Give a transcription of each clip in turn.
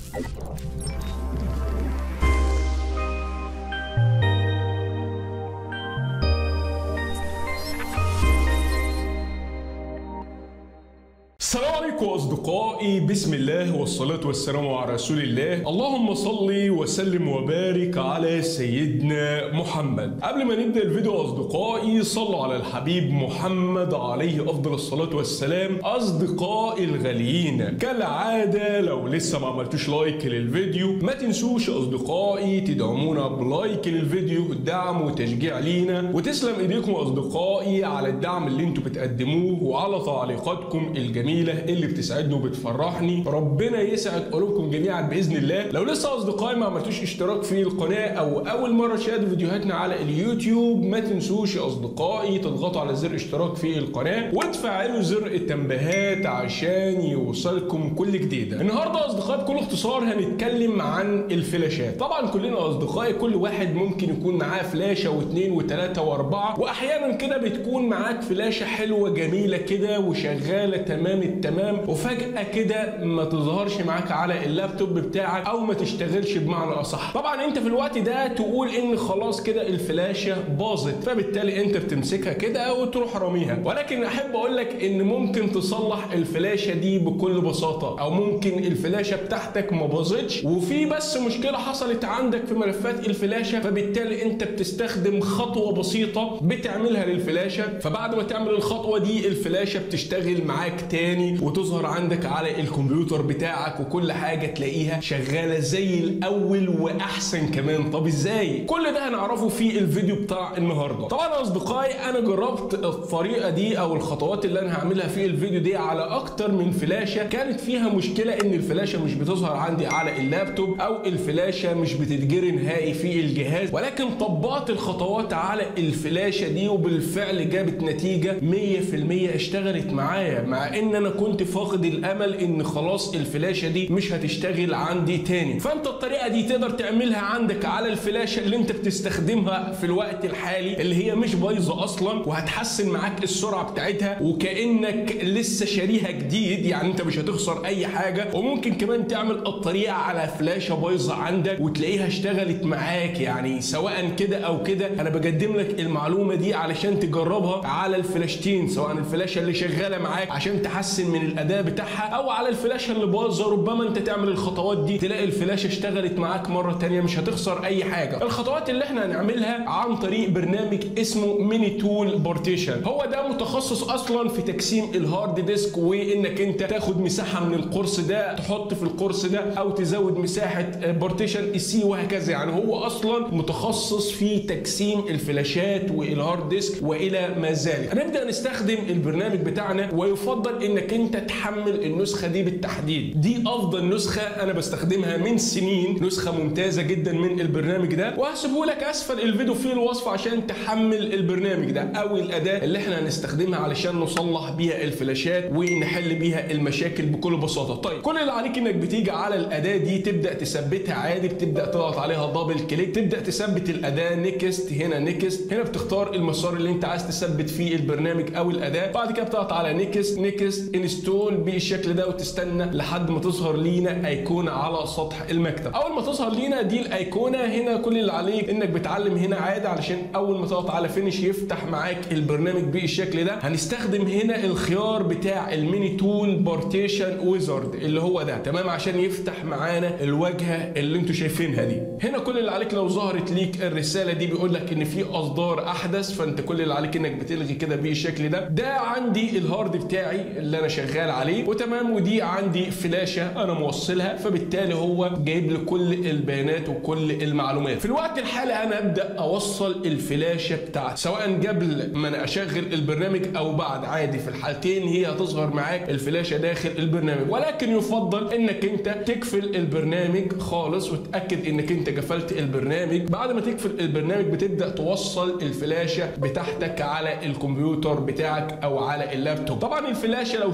السلام عليكم اصدقائي بسم الله والصلاه والسلام على رسول الله اللهم صل وسلم وبارك على سيدنا محمد قبل ما نبدا الفيديو اصدقائي صلوا على الحبيب محمد عليه افضل الصلاه والسلام اصدقائي الغاليين كالعاده لو لسه ما عملتوش لايك للفيديو ما تنسوش اصدقائي تدعمونا بلايك للفيديو دعم وتشجيع لينا وتسلم ايديكم اصدقائي على الدعم اللي انتوا بتقدموه وعلى تعليقاتكم الجميله اللي بتسعدني وبتفرحني ربنا يسعد قلوبكم جميعا باذن الله لو لسه اصدقائي ما عملتوش اشتراك في القناه او اول مره تشاهدوا فيديوهاتنا على اليوتيوب ما تنسوش يا اصدقائي تضغطوا على زر اشتراك في القناه وتفعلوا زر التنبيهات عشان يوصلكم كل جديد النهارده يا اصدقائي بكل اختصار هنتكلم عن الفلاشات طبعا كلنا اصدقائي كل واحد ممكن يكون معاه فلاشه واثنين وثلاثه واربعه واحيانا كده بتكون معاك فلاشه حلوه جميله كده وشغاله تمام التمام وفجاه كده ما تظهرش معاك على اللابتوب بتاعك او ما تشتغلش بمعنى اصح طبعا انت في الوقت ده تقول ان خلاص كده الفلاشه باظت فبالتالي انت بتمسكها كده وتروح راميها ولكن احب اقول لك ان ممكن تصلح الفلاشه دي بكل بساطه او ممكن الفلاشه بتاعتك ما باظتش وفي بس مشكله حصلت عندك في ملفات الفلاشه فبالتالي انت بتستخدم خطوه بسيطه بتعملها للفلاشه فبعد ما تعمل الخطوه دي الفلاشه بتشتغل معاك تاني وتظهر عندك على الكمبيوتر بتاعك وكل حاجه تلاقيها شغاله زي الاول واحسن كمان طب ازاي كل ده هنعرفه في الفيديو بتاع النهارده طبعا يا اصدقائي انا جربت الطريقه دي او الخطوات اللي انا هعملها في الفيديو دي على اكتر من فلاشه كانت فيها مشكله ان الفلاشه مش بتظهر عندي على اللابتوب او الفلاشه مش بتتجري نهائي في الجهاز ولكن طبقت الخطوات على الفلاشه دي وبالفعل جابت نتيجه 100% اشتغلت معايا مع ان انا كنت فاقد الامل ان خلاص الفلاشه دي مش هتشتغل عندي تاني فانت الطريقه دي تقدر تعملها عندك على الفلاشه اللي انت بتستخدمها في الوقت الحالي اللي هي مش بايظه اصلا وهتحسن معاك السرعه بتاعتها وكانك لسه شاريها جديد يعني انت مش هتخسر اي حاجه وممكن كمان تعمل الطريقه على فلاشه بايظه عندك وتلاقيها اشتغلت معاك يعني سواء كده او كده انا بقدم لك المعلومه دي علشان تجربها على الفلاشتين سواء الفلاشه اللي شغاله معاك عشان تحسن من الاداء بتاعها او على الفلاشه اللي باظه ربما انت تعمل الخطوات دي تلاقي الفلاشه اشتغلت معاك مره تانية مش هتخسر اي حاجه الخطوات اللي احنا هنعملها عن طريق برنامج اسمه ميني تول بارتيشن هو ده متخصص اصلا في تقسيم الهارد ديسك وانك انت تاخد مساحه من القرص ده تحط في القرص ده او تزود مساحه بارتيشن السي وهكذا يعني هو اصلا متخصص في تقسيم الفلاشات والهارد ديسك والى ما ذلك هنبدا نستخدم البرنامج بتاعنا ويفضل انك انت تحمل النسخه دي بالتحديد دي افضل نسخه انا بستخدمها من سنين نسخه ممتازه جدا من البرنامج ده وهسيبه لك اسفل الفيديو في الوصف عشان تحمل البرنامج ده او الاداه اللي احنا هنستخدمها علشان نصلح بيها الفلاشات ونحل بيها المشاكل بكل بساطه طيب كل اللي عليك انك بتيجي على الاداه دي تبدا تثبتها عادي بتبدا تضغط عليها دبل كليك تبدا تثبت الاداه نيكست هنا نيكست هنا بتختار المسار اللي انت عايز تثبت فيه البرنامج او الاداه بعد كده بتضغط على نيكست نيكست انستول بالشكل ده وتستنى لحد ما تظهر لينا ايقونه على سطح المكتب اول ما تظهر لينا دي الايقونه هنا كل اللي عليك انك بتعلم هنا عادي علشان اول ما تضغط على فينش يفتح معاك البرنامج بالشكل ده هنستخدم هنا الخيار بتاع الميني تول بارتيشن ويزارد اللي هو ده تمام عشان يفتح معانا الواجهه اللي انتوا شايفينها دي هنا كل اللي عليك لو ظهرت ليك الرساله دي بيقول لك ان في اصدار احدث فانت كل اللي عليك انك بتلغي كده بالشكل ده ده عندي الهارد بتاعي اللي انا شغال عليه وتمام ودي عندي فلاشه انا موصلها فبالتالي هو جايب لي كل البيانات وكل المعلومات في الوقت الحالي انا ابدا اوصل الفلاشه بتاعتي سواء قبل ما انا اشغل البرنامج او بعد عادي في الحالتين هي هتظهر معاك الفلاشه داخل البرنامج ولكن يفضل انك انت تقفل البرنامج خالص وتاكد انك انت قفلت البرنامج بعد ما تقفل البرنامج بتبدا توصل الفلاشه بتاعتك على الكمبيوتر بتاعك او على اللابتوب طبعا الفلاشه لو شغاله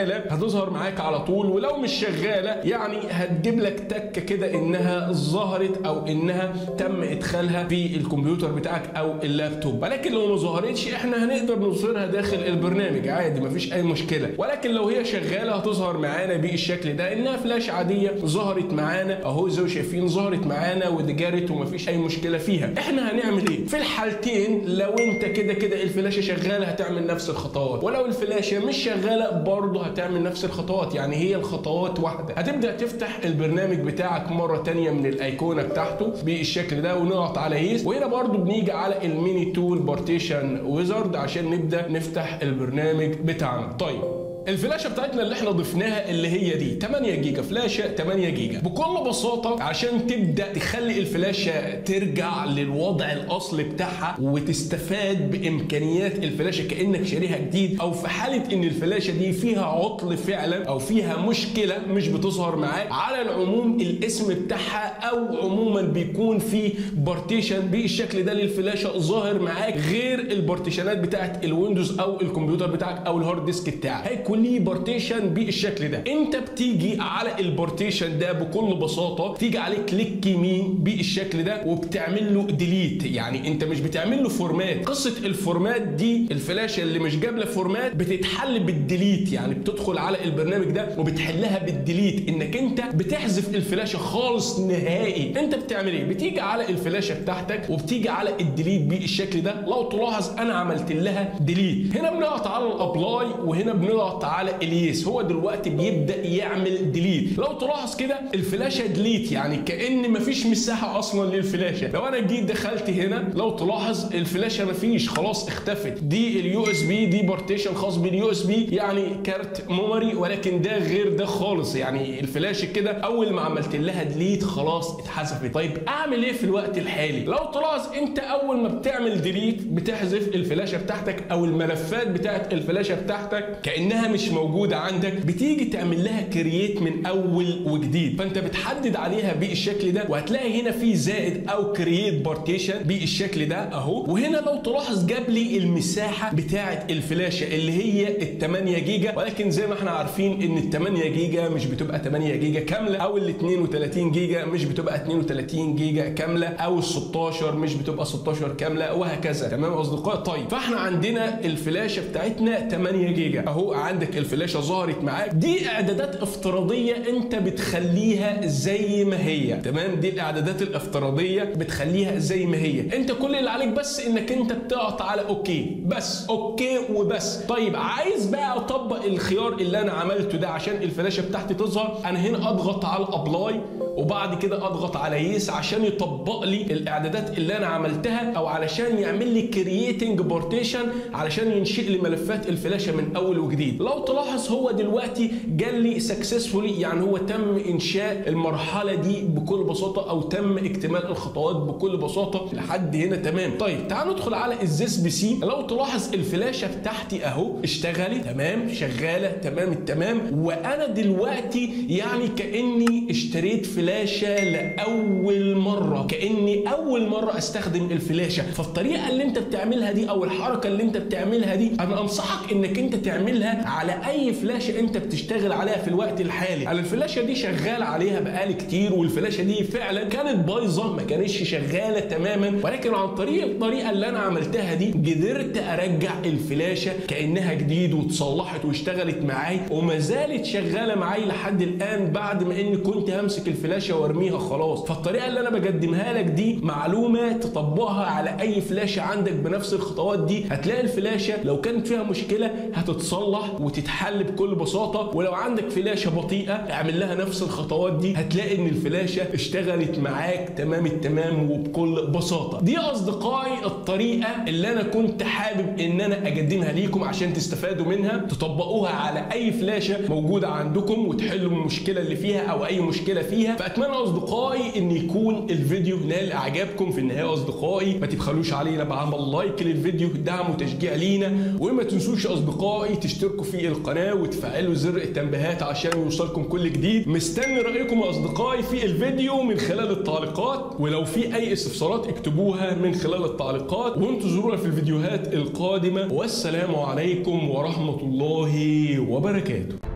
شغاله هتظهر معاك على طول ولو مش شغاله يعني هتجيب لك تكه كده انها ظهرت او انها تم ادخالها في الكمبيوتر بتاعك او اللابتوب ولكن لو ما ظهرتش احنا هنقدر نظهرها داخل البرنامج عادي مفيش اي مشكله ولكن لو هي شغاله هتظهر معانا بالشكل ده انها فلاش عاديه ظهرت معانا اهو زي ما شايفين ظهرت معانا ودجرت ومفيش اي مشكله فيها احنا هنعمل ايه في الحالتين لو انت كده كده الفلاشه شغاله هتعمل نفس الخطوات ولو الفلاشه مش شغاله برضه هتعمل نفس الخطوات يعني هي الخطوات واحده هتبدا تفتح البرنامج بتاعك مره تانية من الايقونه بتاعته بالشكل ده ونضغط على يس وهنا برضه بنيجي على الميني تول بارتيشن ويزارد عشان نبدا نفتح البرنامج بتاعنا طيب الفلاشه بتاعتنا اللي احنا ضفناها اللي هي دي 8 جيجا فلاشه 8 جيجا بكل بساطه عشان تبدا تخلي الفلاشه ترجع للوضع الاصلي بتاعها وتستفاد بامكانيات الفلاشه كانك شاريها جديد او في حاله ان الفلاشه دي فيها عطل فعلا او فيها مشكله مش بتظهر معاك على العموم الاسم بتاعها او عموما بيكون في بارتيشن بالشكل ده للفلاشه ظاهر معاك غير البارتيشنات بتاعت الويندوز او الكمبيوتر بتاعك او الهارد ديسك بتاعك هيكون ليه بارتيشن بالشكل ده انت بتيجي على البارتيشن ده بكل بساطه تيجي عليه كليك يمين بالشكل ده وبتعمل له ديليت يعني انت مش بتعمل له فورمات قصه الفورمات دي الفلاشه اللي مش جابله فورمات بتتحل بالديليت يعني بتدخل على البرنامج ده وبتحلها بالديليت انك انت بتحذف الفلاشه خالص نهائي انت بتعمل ايه بتيجي على الفلاشه بتاعتك وبتيجي على الديليت بالشكل ده لو تلاحظ انا عملت لها ديليت هنا بنضغط على الابلاي وهنا بنضغط على اليس هو دلوقتي بيبدا يعمل ديليت لو تلاحظ كده الفلاشه ديليت يعني كان مفيش مساحه اصلا للفلاشه لو انا جيت دخلت هنا لو تلاحظ الفلاشه مفيش خلاص اختفت دي اليو اس بي دي بارتيشن خاص باليو اس بي يعني كارت ميموري ولكن ده غير ده خالص يعني الفلاشه كده اول ما عملت لها ديليت خلاص اتحذفت طيب اعمل ايه في الوقت الحالي لو تلاحظ انت اول ما بتعمل ديليت بتحذف الفلاشه بتاعتك او الملفات بتاعت الفلاشه بتاعتك كانها مش موجوده عندك بتيجي تعمل لها كرييت من اول وجديد فانت بتحدد عليها بالشكل ده وهتلاقي هنا في زائد او كرييت بارتيشن بالشكل ده اهو وهنا لو تلاحظ جاب لي المساحه بتاعه الفلاشه اللي هي ال 8 جيجا ولكن زي ما احنا عارفين ان ال 8 جيجا مش بتبقى 8 جيجا كامله او ال 32 جيجا مش بتبقى 32 جيجا كامله او ال 16 مش بتبقى 16 كامله وهكذا تمام اصدقائي طيب فاحنا عندنا الفلاشه بتاعتنا 8 جيجا اهو عندك الفلاشه ظهرت معاك دي اعدادات افتراضيه انت بتخليها زي ما هي تمام دي الاعدادات الافتراضيه بتخليها زي ما هي انت كل اللي عليك بس انك انت بتضغط على اوكي بس اوكي وبس طيب عايز بقى اطبق الخيار اللي انا عملته ده عشان الفلاشه بتاعتي تظهر انا هنا اضغط على الابلاي وبعد كده اضغط على يس عشان يطبق لي الاعدادات اللي انا عملتها او علشان يعمل لي كرييتنج بارتيشن علشان ينشئ لي ملفات الفلاشه من اول وجديد لو تلاحظ هو دلوقتي جال لي سكسسفولي يعني هو تم انشاء المرحله دي بكل بساطه او تم اكتمال الخطوات بكل بساطه لحد هنا تمام طيب تعال ندخل على الزيس بي سي لو تلاحظ الفلاشه بتاعتي اهو اشتغلت تمام شغاله تمام التمام وانا دلوقتي يعني كاني اشتريت فلاشه لاول مره كاني اول مره استخدم الفلاشه فالطريقه اللي انت بتعملها دي او الحركه اللي انت بتعملها دي انا انصحك انك انت تعملها على اي فلاشه انت بتشتغل عليها في الوقت الحالي انا الفلاشه دي شغال عليها بقالي كتير والفلاشه دي فعلا كانت بايظه ما كانتش شغاله تماما ولكن عن طريق الطريقه اللي انا عملتها دي قدرت ارجع الفلاشه كانها جديد واتصلحت واشتغلت معاي وما زالت شغاله معاي لحد الان بعد ما اني كنت همسك الفلاشه وارميها خلاص فالطريقه اللي انا بقدمها لك دي معلومه تطبقها على اي فلاشه عندك بنفس الخطوات دي هتلاقي الفلاشه لو كانت فيها مشكله هتتصلح وتتحل بكل بساطه ولو عندك فلاشه بطيئه اعمل لها نفس الخطوات دي هتلاقي ان الفلاشه اشتغلت معاك تمام التمام وبكل بساطه دي اصدقائي الطريقه اللي انا كنت حابب ان انا اقدمها ليكم عشان تستفادوا منها تطبقوها على اي فلاشه موجوده عندكم وتحلوا المشكله اللي فيها او اي مشكله فيها فاتمنى اصدقائي ان يكون الفيديو نال اعجابكم في النهايه اصدقائي ما تبخلوش علينا بعمل لايك للفيديو دعم وتشجيع لينا وما تنسوش اصدقائي تشتركوا في القناه وتفعلوا زر التنبيهات عشان يوصلكم كل جديد مستني رايكم يا اصدقائي في الفيديو من خلال التعليقات ولو في اي استفسارات اكتبوها من خلال التعليقات وانتظرونا في الفيديوهات القادمه والسلام عليكم ورحمه الله وبركاته